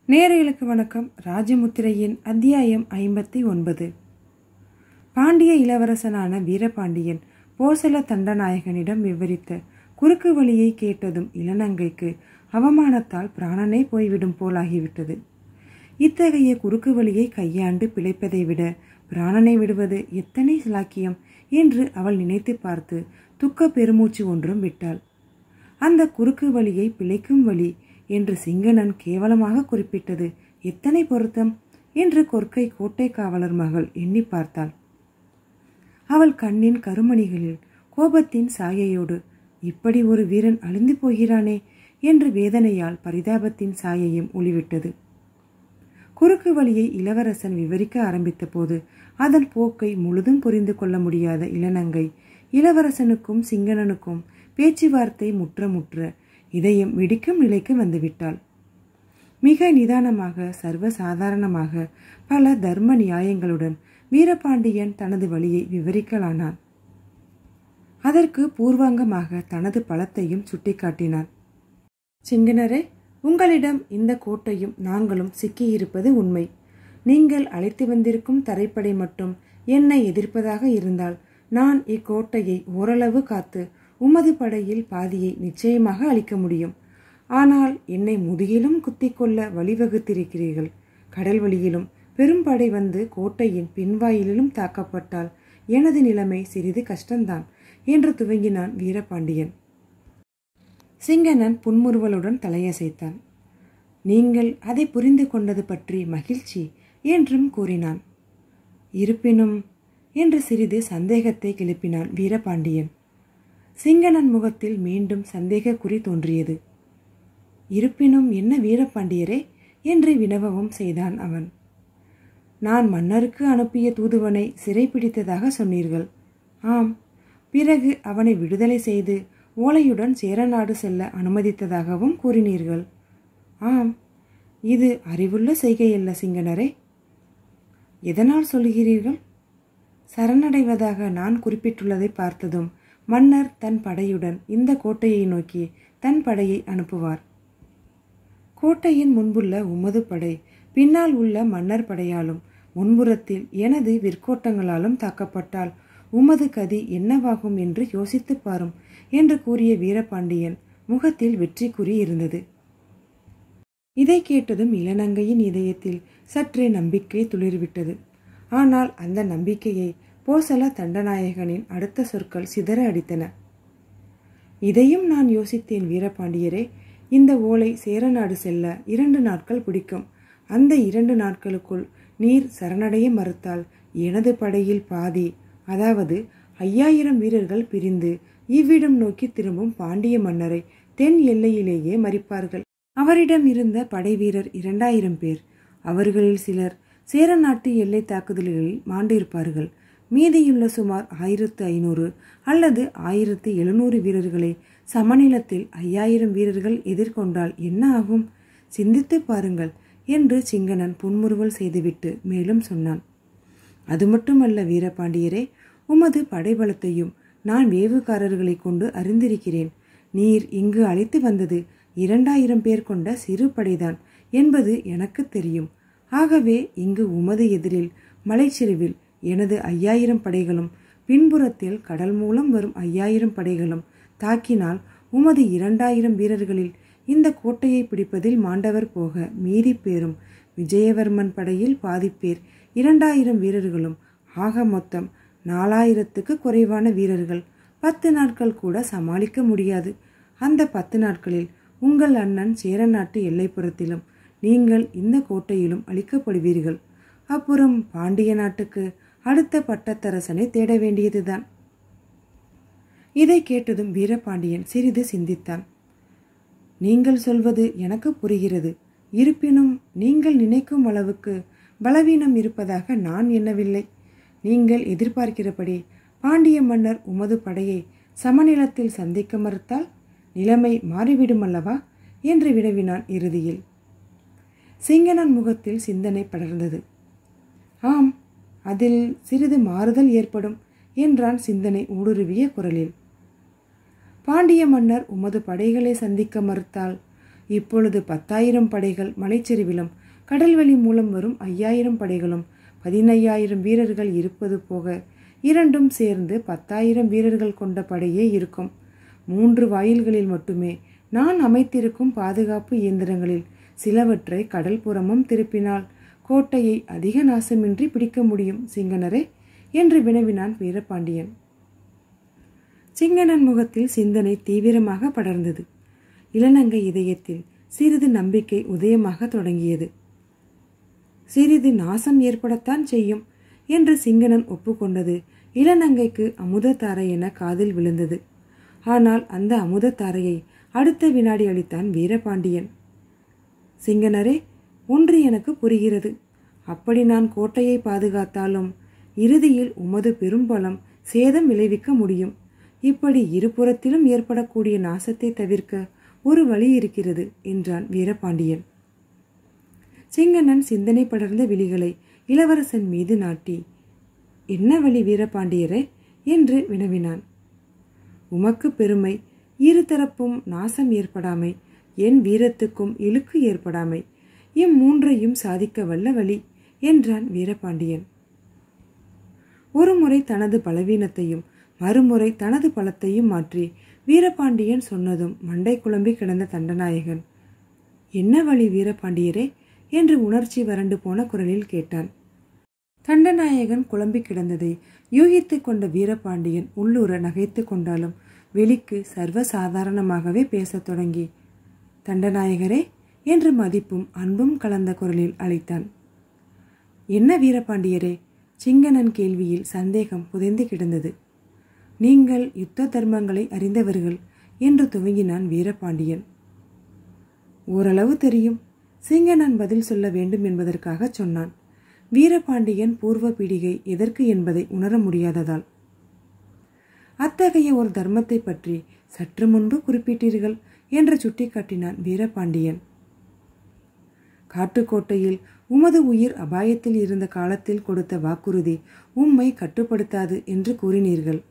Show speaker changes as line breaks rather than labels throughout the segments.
நேயர்களுக்கு வணக்கம் ராஜமுத்திரையின் அத்தியாயம் ஐம்பத்தி ஒன்பது பாண்டிய இளவரசனான வீரபாண்டியன் போசல தண்டநாயகனிடம் விவரித்த குறுக்கு வழியை கேட்டதும் இளநங்கைக்கு அவமானத்தால் பிராணனே போய்விடும் போலாகிவிட்டது இத்தகைய குறுக்கு வழியை கையாண்டு பிழைப்பதை விட பிராணனை விடுவது எத்தனை சிலாக்கியம் என்று அவள் நினைத்து பார்த்து துக்க பெருமூச்சு ஒன்றும் விட்டாள் அந்த குறுக்கு வழியை பிழைக்கும் வழி என்று சிங்கனன் கேவலமாக குறிப்பிட்டது எத்தனை பொருத்தம் என்று கொற்கை கோட்டை காவலர் மகள் எண்ணி பார்த்தாள் அவள் கண்ணின் கருமணிகளில் கோபத்தின் சாயையோடு இப்படி ஒரு வீரன் அழிந்து போகிறானே என்று வேதனையால் பரிதாபத்தின் சாயையும் ஒளிவிட்டது குறுக்கு வழியை இளவரசன் விவரிக்க ஆரம்பித்த போது அதன் போக்கை முழுதும் புரிந்து கொள்ள முடியாத இளநங்கை இளவரசனுக்கும் சிங்கனனுக்கும் பேச்சுவார்த்தை முற்ற முற்ற இதயம் வெடிக்கும் நிலைக்கு வந்துவிட்டாள் மிக நிதானமாக சர்வசாதாரணமாக பல தர்ம நியாயங்களுடன் வீரபாண்டியன் தனது வழியை விவரிக்கலானான் அதற்கு பூர்வாங்கமாக தனது பலத்தையும் சுட்டிக்காட்டினான் சிங்கனரே உங்களிடம் இந்த கோட்டையும் நாங்களும் சிக்கியிருப்பது உண்மை நீங்கள் அழைத்து வந்திருக்கும் தரைப்படை மட்டும் என்னை எதிர்ப்பதாக இருந்தால் நான் இக்கோட்டையை ஓரளவு காத்து உமது படையில் பாதியை நிச்சயமாக அளிக்க முடியும் ஆனால் என்னை முதுகிலும் குத்திக்கொள்ள வழிவகுத்திருக்கிறீர்கள் கடல் வழியிலும் பெரும்படை வந்து கோட்டையின் பின்வாயிலிலும் தாக்கப்பட்டால் எனது நிலைமை சிறிது கஷ்டம்தான் என்று துவங்கினான் வீரபாண்டியன் சிங்கனன் புன்முறுவலுடன் தலையசைத்தான் நீங்கள் அதை புரிந்து கொண்டது பற்றி மகிழ்ச்சி என்றும் கூறினான் இருப்பினும் என்று சிறிது சந்தேகத்தை கிளப்பினான் வீரபாண்டியன் சிங்கனன் முகத்தில் மீண்டும் சந்தேக குறி தோன்றியது இருப்பினும் என்ன வீரபாண்டியரே என்று வினவவும் செய்தான் அவன் நான் மன்னருக்கு அனுப்பிய தூதுவனை சிறைப்பிடித்ததாக சொன்னீர்கள் ஆம் பிறகு அவனை விடுதலை செய்து ஓலையுடன் சேரநாடு செல்ல அனுமதித்ததாகவும் கூறினீர்கள் ஆம் இது அறிவுள்ள செய்கையல்ல சிங்கனரே எதனால் சொல்கிறீர்கள் சரணடைவதாக நான் குறிப்பிட்டுள்ளதை பார்த்ததும் மன்னர் தன் படையுடன் இந்த கோட்டையை நோக்கி தன் படையை அனுப்புவார் கோட்டையின் முன்புள்ள உமது படை பின்னால் உள்ள மன்னர் படையாலும் முன்புறத்தில் எனது விற்கோட்டங்களாலும் தாக்கப்பட்டால் உமது கதி என்னவாகும் என்று யோசித்து பாரும் என்று கூறிய வீரபாண்டியன் முகத்தில் வெற்றி குறி இருந்தது இதை கேட்டதும் இளநங்கையின் இதயத்தில் சற்றே நம்பிக்கை துளிர்விட்டது ஆனால் அந்த நம்பிக்கையை போசல தண்டநாயகனின் அடுத்த சொற்கள் சிதற அடித்தன இதையும் நான் யோசித்தேன் வீரபாண்டியரே இந்த ஓலை சேரநாடு செல்ல இரண்டு நாட்கள் பிடிக்கும் அந்த இரண்டு நாட்களுக்குள் நீர் சரணடைய மறுத்தால் எனது படையில் பாதி அதாவது ஐயாயிரம் வீரர்கள் பிரிந்து இவ்விடம் நோக்கி திரும்பும் பாண்டிய மன்னரை தென் எல்லையிலேயே மறிப்பார்கள் அவரிடம் இருந்த படை வீரர் இரண்டாயிரம் பேர் அவர்களில் சிலர் சேர நாட்டு எல்லை தாக்குதல்களில் மாண்டிருப்பார்கள் மீதியுள்ள சுமார் ஆயிரத்து ஐநூறு அல்லது ஆயிரத்து எழுநூறு வீரர்களை சமநிலத்தில் ஐயாயிரம் வீரர்கள் எதிர்கொண்டால் என்ன ஆகும் சிந்தித்து பாருங்கள் என்று சிங்கனன் புன்முறுவல் செய்துவிட்டு மேலும் சொன்னான் அது மட்டுமல்ல வீரபாண்டியரே உமது படைபலத்தையும் நான் வேவுகாரர்களை கொண்டு அறிந்திருக்கிறேன் நீர் இங்கு அழைத்து வந்தது இரண்டாயிரம் பேர் கொண்ட சிறு படைதான் என்பது எனக்கு தெரியும் ஆகவே இங்கு உமது எதிரில் மலைச்சரிவில் எனது ஐயாயிரம் படைகளும் பின்புறத்தில் கடல் மூலம் வரும் ஐயாயிரம் படைகளும் தாக்கினால் உமது இரண்டாயிரம் வீரர்களில் இந்த கோட்டையை பிடிப்பதில் மாண்டவர் போக மீதி பேரும் விஜயவர்மன் படையில் பாதிப்பேர் இரண்டாயிரம் வீரர்களும் ஆக மொத்தம் நாலாயிரத்துக்கு குறைவான வீரர்கள் பத்து நாட்கள் கூட சமாளிக்க முடியாது அந்த பத்து நாட்களில் உங்கள் அண்ணன் சேரநாட்டு எல்லைப்புறத்திலும் நீங்கள் இந்த கோட்டையிலும் அளிக்கப்படுவீர்கள் அப்புறம் பாண்டிய நாட்டுக்கு அடுத்த பட்டத்தரசனை தேட வேண்டியதுதான் இதை கேட்டதும் வீரபாண்டியன் சிறிது சிந்தித்தான் நீங்கள் சொல்வது எனக்கு புரிகிறது இருப்பினும் நீங்கள் நினைக்கும் அளவுக்கு பலவீனம் இருப்பதாக நான் எண்ணவில்லை நீங்கள் எதிர்பார்க்கிறபடி பாண்டிய மன்னர் உமது படையை சமநிலத்தில் சந்திக்க மறுத்தால் நிலைமை மாறிவிடுமல்லவா என்று வினவினான் இறுதியில் சிங்கனன் முகத்தில் சிந்தனை படர்ந்தது ஆம் அதில் சிறிது மாறுதல் ஏற்படும் என்றான் சிந்தனை ஊடுருவிய குரலில் பாண்டிய மன்னர் உமது படைகளை சந்திக்க மறுத்தால் இப்பொழுது பத்தாயிரம் படைகள் மலைச்சரிவிலும் கடல்வழி மூலம் வரும் ஐயாயிரம் படைகளும் பதினையாயிரம் வீரர்கள் இருப்பது போக இரண்டும் சேர்ந்து பத்தாயிரம் வீரர்கள் கொண்ட படையே இருக்கும் மூன்று வாயில்களில் மட்டுமே நான் அமைத்திருக்கும் பாதுகாப்பு இயந்திரங்களில் சிலவற்றை கடல் புறமும் திருப்பினால் கோட்டையை அதிக நாசமின்றி பிடிக்க முடியும் சிங்கனரே என்று வினவினான் வீரபாண்டியன் சிங்கனன் முகத்தில் சிந்தனை தீவிரமாக படர்ந்தது இளநங்கை இதயத்தில் சிறிது நம்பிக்கை உதயமாக தொடங்கியது சிறிது நாசம் ஏற்படத்தான் செய்யும் என்று சிங்கனன் ஒப்புக்கொண்டது இளநங்கைக்கு அமுதத்தாரை என காதில் விழுந்தது ஆனால் அந்த அமுதத்தாரையை அடுத்த வினாடி அளித்தான் வீரபாண்டியன் சிங்கனரே ஒன்று எனக்கு புரிகிறது அப்படி நான் கோட்டையை பாதுகாத்தாலும் இறுதியில் உமது பெரும்பலம் சேதம் விளைவிக்க முடியும் இப்படி இருபுறத்திலும் ஏற்படக்கூடிய நாசத்தை தவிர்க்க ஒரு வழி இருக்கிறது என்றான் வீரபாண்டியன் சிங்கண்ணன் சிந்தனை படர்ந்த விழிகளை இளவரசன் மீது நாட்டி என்ன வழி வீரபாண்டியரே என்று வினவினான் உமக்கு பெருமை இருதரப்பும் நாசம் ஏற்படாமை என் வீரத்துக்கும் இழுக்கு ஏற்படாமை இம்மூன்றையும் சாதிக்க வல்ல வழி என்றான் வீரபாண்டியன் ஒருமுறை தனது பலவீனத்தையும் மறுமுறை தனது பலத்தையும் மாற்றி வீரபாண்டியன் சொன்னதும் மண்டை குழம்பி கிடந்த தண்டநாயகன் என்ன வழி வீரபாண்டியரே என்று உணர்ச்சி வறண்டு போன குரலில் கேட்டான் தண்டநாயகன் குழம்பி கிடந்ததை யூகித்து கொண்ட வீரபாண்டியன் உள்ளூர நகைத்து கொண்டாலும் வெளிக்கு சர்வசாதாரணமாகவே பேசத் தொடங்கி தண்டநாயகரே என்று மதிப்பும் அன்பும் கலந்த குரலில் அழைத்தான் என்ன வீரபாண்டியரே சிங்கனன் கேள்வியில் சந்தேகம் புதைந்து கிடந்தது நீங்கள் யுத்த தர்மங்களை அறிந்தவர்கள் என்று துவங்கினான் வீரபாண்டியன் ஓரளவு தெரியும் சிங்கனன் பதில் சொல்ல வேண்டும் என்பதற்காக சொன்னான் வீரபாண்டியன் பூர்வ பீடிகை எதற்கு என்பதை உணர முடியாததால் அத்தகைய ஒரு தர்மத்தை பற்றி சற்று முன்பு குறிப்பிட்டீர்கள் என்று சுட்டிக்காட்டினான் வீரபாண்டியன் காட்டுக்கோட்டையில் உமது உயிர் அபாயத்தில் இருந்த காலத்தில் கொடுத்த வாக்குறுதி உம்மை கட்டுப்படுத்தாது என்று கூறினீர்கள்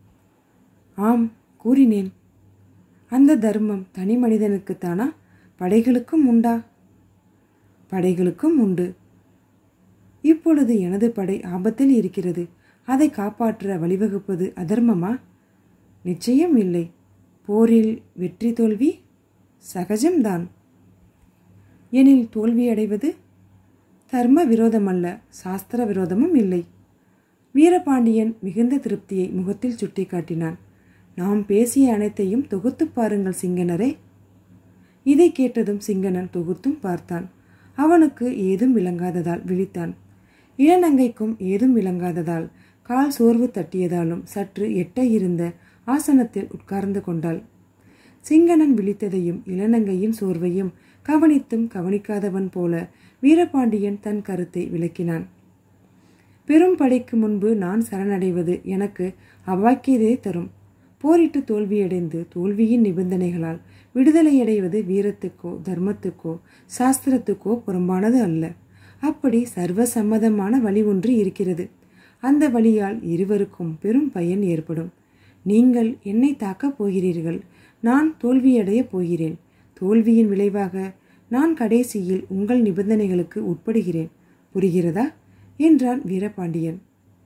ஆம் கூறினேன் அந்த தர்மம் தனி மனிதனுக்குத்தானா படைகளுக்கும் உண்டா படைகளுக்கும் உண்டு இப்பொழுது எனது படை ஆபத்தில் இருக்கிறது அதை காப்பாற்ற வழிவகுப்பது அதர்மமா நிச்சயம் இல்லை போரில் வெற்றி தோல்வி சகஜம்தான் எனில் தோல்வி அடைவது தர்ம விரோதமல்ல சாஸ்திர விரோதமும் இல்லை வீரபாண்டியன் மிகுந்த திருப்தியை முகத்தில் சுட்டிக்காட்டினான் நாம் பேசிய அனைத்தையும் தொகுத்துப் பாருங்கள் சிங்கனரே இதை கேட்டதும் சிங்கனன் தொகுத்தும் பார்த்தான் அவனுக்கு ஏதும் விளங்காததால் விழித்தான் இளநங்கைக்கும் ஏதும் விளங்காததால் கால் சோர்வு தட்டியதாலும் சற்று எட்ட இருந்த ஆசனத்தில் உட்கார்ந்து கொண்டாள் சிங்கனன் விழித்ததையும் இளநங்கையின் சோர்வையும் கவனித்தும் கவனிக்காதவன் போல வீரபாண்டியன் தன் கருத்தை விளக்கினான் பெரும் படைக்கு முன்பு நான் சரணடைவது எனக்கு அவாக்கியதே தரும் போரிட்டு தோல்வியடைந்து தோல்வியின் நிபந்தனைகளால் விடுதலையடைவது வீரத்துக்கோ தர்மத்துக்கோ சாஸ்திரத்துக்கோ புறம்பானது அல்ல அப்படி சர்வசம்மதமான வழி ஒன்று இருக்கிறது அந்த வழியால் இருவருக்கும் பெரும் பயன் ஏற்படும் நீங்கள் என்னை தாக்கப் போகிறீர்கள் நான் தோல்வியடையப் போகிறேன் தோல்வியின் விளைவாக நான் கடைசியில் உங்கள் நிபந்தனைகளுக்கு உட்படுகிறேன் புரிகிறதா என்றான் வீரபாண்டியன்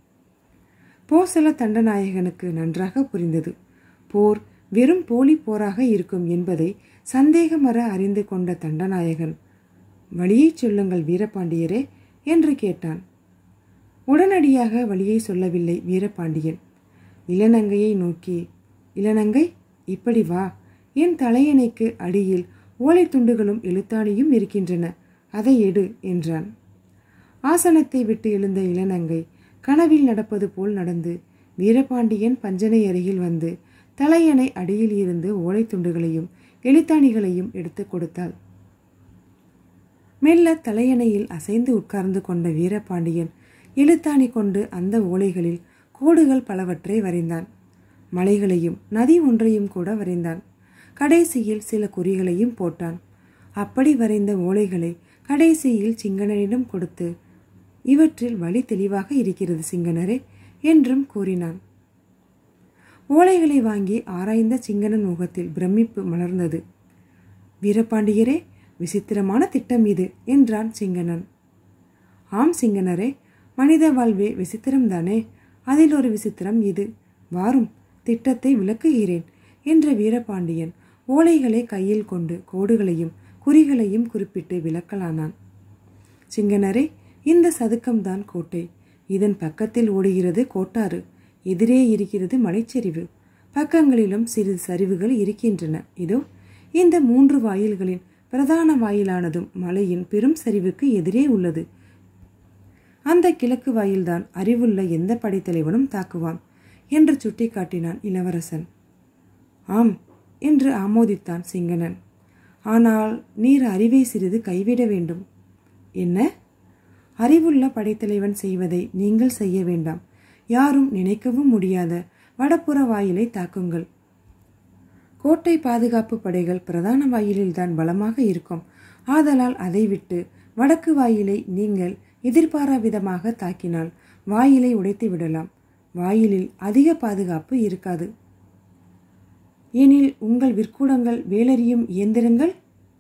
போசல தண்டநாயகனுக்கு நன்றாக புரிந்தது போர் வெறும் போலி போராக இருக்கும் என்பதை சந்தேகமற அறிந்து கொண்ட தண்டநாயகன் வழியைச் சொல்லுங்கள் வீரபாண்டியரே என்று கேட்டான் உடனடியாக வழியை சொல்லவில்லை வீரபாண்டியன் இளநங்கையை நோக்கி இளநங்கை இப்படி வா என் தலையணைக்கு அடியில் ஓலைத்துண்டுகளும் எழுத்தாணியும் இருக்கின்றன அதை எடு என்றான் ஆசனத்தை விட்டு எழுந்த இளநங்கை கனவில் நடப்பது போல் நடந்து வீரபாண்டியன் பஞ்சனை அருகில் வந்து தலையணை அடியில் இருந்து ஓலைத்துண்டுகளையும் எழுத்தாணிகளையும் எடுத்து கொடுத்தாள் மெல்ல தலையணையில் அசைந்து உட்கார்ந்து கொண்ட வீரபாண்டியன் எழுத்தாணி கொண்டு அந்த ஓலைகளில் கோடுகள் பலவற்றை வரைந்தான் மலைகளையும் நதி ஒன்றையும் கூட வரைந்தான் கடைசியில் சில குறிகளையும் போட்டான் அப்படி வரைந்த ஓலைகளை கடைசியில் சிங்கனனிடம் கொடுத்து இவற்றில் வழி தெளிவாக இருக்கிறது சிங்கனரே என்றும் கூறினான் ஓலைகளை வாங்கி ஆராய்ந்த சிங்கனன் முகத்தில் பிரமிப்பு மலர்ந்தது வீரபாண்டியரே விசித்திரமான திட்டம் இது என்றான் சிங்கனன் ஆம் சிங்கனரே மனித வாழ்வே விசித்திரம்தானே அதில் ஒரு விசித்திரம் இது வாரும் திட்டத்தை விளக்குகிறேன் என்ற வீரபாண்டியன் ஓலைகளை கையில் கொண்டு கோடுகளையும் குறிகளையும் குறிப்பிட்டு விளக்கலானான் சிங்கனரே இந்த சதுக்கம்தான் கோட்டை இதன் பக்கத்தில் ஓடுகிறது கோட்டாறு எதிரே இருக்கிறது மலைச்சரிவு பக்கங்களிலும் சிறிது சரிவுகள் இருக்கின்றன இதோ இந்த மூன்று வாயில்களின் பிரதான வாயிலானதும் மலையின் பெரும் சரிவுக்கு எதிரே உள்ளது அந்த கிழக்கு வாயில்தான் அறிவுள்ள எந்த படைத்தலைவனும் தாக்குவான் என்று சுட்டிக்காட்டினான் இளவரசன் ஆம் என்று ஆமோதித்தான் சிங்கனன் ஆனால் நீர் அறிவை சிறிது கைவிட வேண்டும் என்ன அறிவுள்ள படைத்தலைவன் செய்வதை நீங்கள் செய்ய வேண்டாம் யாரும் நினைக்கவும் முடியாத வடப்புற வாயிலை தாக்குங்கள் கோட்டை பாதுகாப்பு படைகள் பிரதான வாயிலில்தான் பலமாக இருக்கும் ஆதலால் அதை விட்டு வடக்கு வாயிலை நீங்கள் எதிர்பாரா விதமாக தாக்கினால் வாயிலை உடைத்து விடலாம் வாயிலில் அதிக பாதுகாப்பு இருக்காது எனில் உங்கள் விற்கூடங்கள் வேலறியும் இயந்திரங்கள்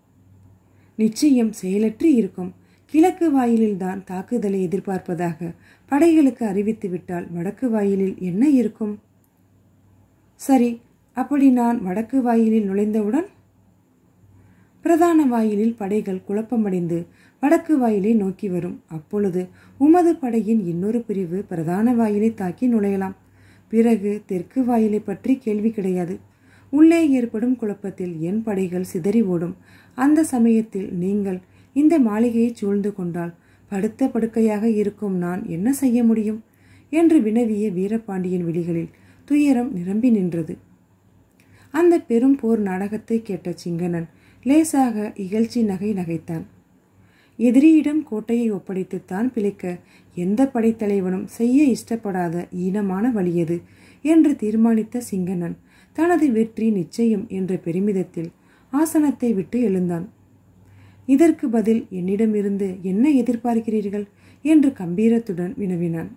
நிச்சயம் செயலற்று இருக்கும் கிழக்கு வாயிலில்தான் தாக்குதலை எதிர்பார்ப்பதாக படைகளுக்கு அறிவித்து விட்டால் வடக்கு வாயிலில் என்ன இருக்கும் சரி அப்படி நான் வடக்கு வாயிலில் நுழைந்தவுடன் பிரதான வாயிலில் படைகள் குழப்பமடைந்து வடக்கு வாயிலை நோக்கி வரும் அப்பொழுது உமது படையின் இன்னொரு பிரிவு பிரதான வாயிலை தாக்கி நுழையலாம் பிறகு தெற்கு வாயிலை பற்றி கேள்வி கிடையாது உள்ளே ஏற்படும் குழப்பத்தில் என் படைகள் சிதறி ஓடும் அந்த சமயத்தில் நீங்கள் இந்த மாளிகையை சூழ்ந்து கொண்டால் படுத்த படுக்கையாக இருக்கும் நான் என்ன செய்ய முடியும் என்று வினவிய வீரபாண்டியன் விழிகளில் துயரம் நிரம்பி நின்றது அந்த பெரும் போர் நாடகத்தை கேட்ட சிங்கனன் லேசாக இகழ்ச்சி நகை நகைத்தான் எதிரியிடம் கோட்டையை ஒப்படைத்துத்தான் பிழைக்க எந்த படைத்தலைவனும் செய்ய இஷ்டப்படாத ஈனமான வழியது என்று தீர்மானித்த சிங்கனன் தனது வெற்றி நிச்சயம் என்ற பெருமிதத்தில் ஆசனத்தை விட்டு எழுந்தான் இதற்கு பதில் என்னிடமிருந்து என்ன எதிர்பார்க்கிறீர்கள் என்று கம்பீரத்துடன் வினவினான்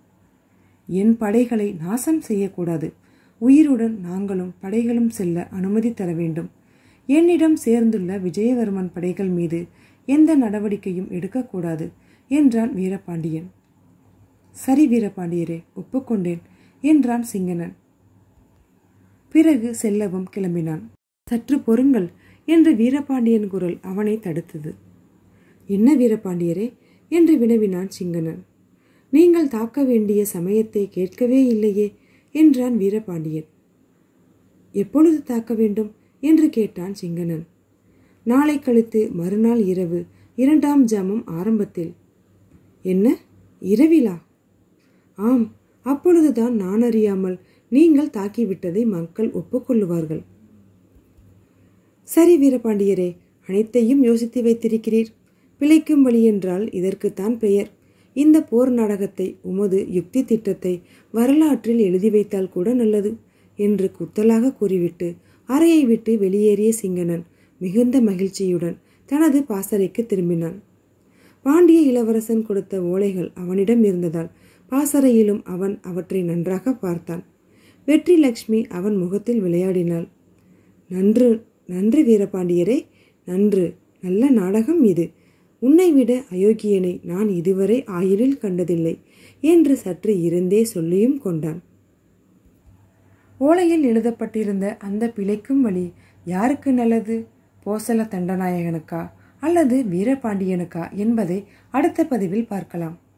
என் படைகளை நாசம் செய்யக்கூடாது உயிருடன் நாங்களும் படைகளும் செல்ல அனுமதி தர வேண்டும் என்னிடம் சேர்ந்துள்ள விஜயவர்மன் படைகள் மீது எந்த நடவடிக்கையும் எடுக்கக்கூடாது என்றான் வீரபாண்டியன் சரி வீரபாண்டியரே ஒப்புக்கொண்டேன் என்றான் சிங்கனன் பிறகு செல்லவும் கிளம்பினான் சற்று பொறுங்கள் என்று வீரபாண்டியன் குரல் அவனை தடுத்தது என்ன வீரபாண்டியரே என்று வினவினான் சிங்கனன் நீங்கள் தாக்க வேண்டிய சமயத்தை கேட்கவே இல்லையே என்றான் வீரபாண்டியன் எப்பொழுது தாக்க வேண்டும் என்று கேட்டான் சிங்கனன் நாளை கழித்து மறுநாள் இரவு இரண்டாம் ஜாமம் ஆரம்பத்தில் என்ன இரவிலா ஆம் அப்பொழுதுதான் நான் அறியாமல் நீங்கள் தாக்கிவிட்டதை மக்கள் ஒப்புக்கொள்ளுவார்கள் சரி வீரபாண்டியரே அனைத்தையும் யோசித்து வைத்திருக்கிறீர் பிழைக்கும் வழி என்றால் இதற்குத்தான் பெயர் இந்த போர் நாடகத்தை உமது யுக்தி திட்டத்தை வரலாற்றில் எழுதி வைத்தால் கூட நல்லது என்று குத்தலாக கூறிவிட்டு அறையை விட்டு வெளியேறிய சிங்கனன் மிகுந்த மகிழ்ச்சியுடன் தனது பாசறைக்கு திரும்பினான் பாண்டிய இளவரசன் கொடுத்த ஓலைகள் அவனிடம் இருந்ததால் பாசறையிலும் அவன் அவற்றை நன்றாக பார்த்தான் வெற்றி லக்ஷ்மி அவன் முகத்தில் விளையாடினாள் நன்று நன்று வீரபாண்டியரே நன்று நல்ல நாடகம் இது உன்னை விட அயோக்கியனை நான் இதுவரை ஆயுளில் கண்டதில்லை என்று சற்று இருந்தே சொல்லியும் கொண்டான் ஓலையில் எழுதப்பட்டிருந்த அந்த பிழைக்கும் வழி யாருக்கு நல்லது போசல தண்டநாயகனுக்கா அல்லது வீரபாண்டியனுக்கா என்பதை அடுத்த பதிவில் பார்க்கலாம்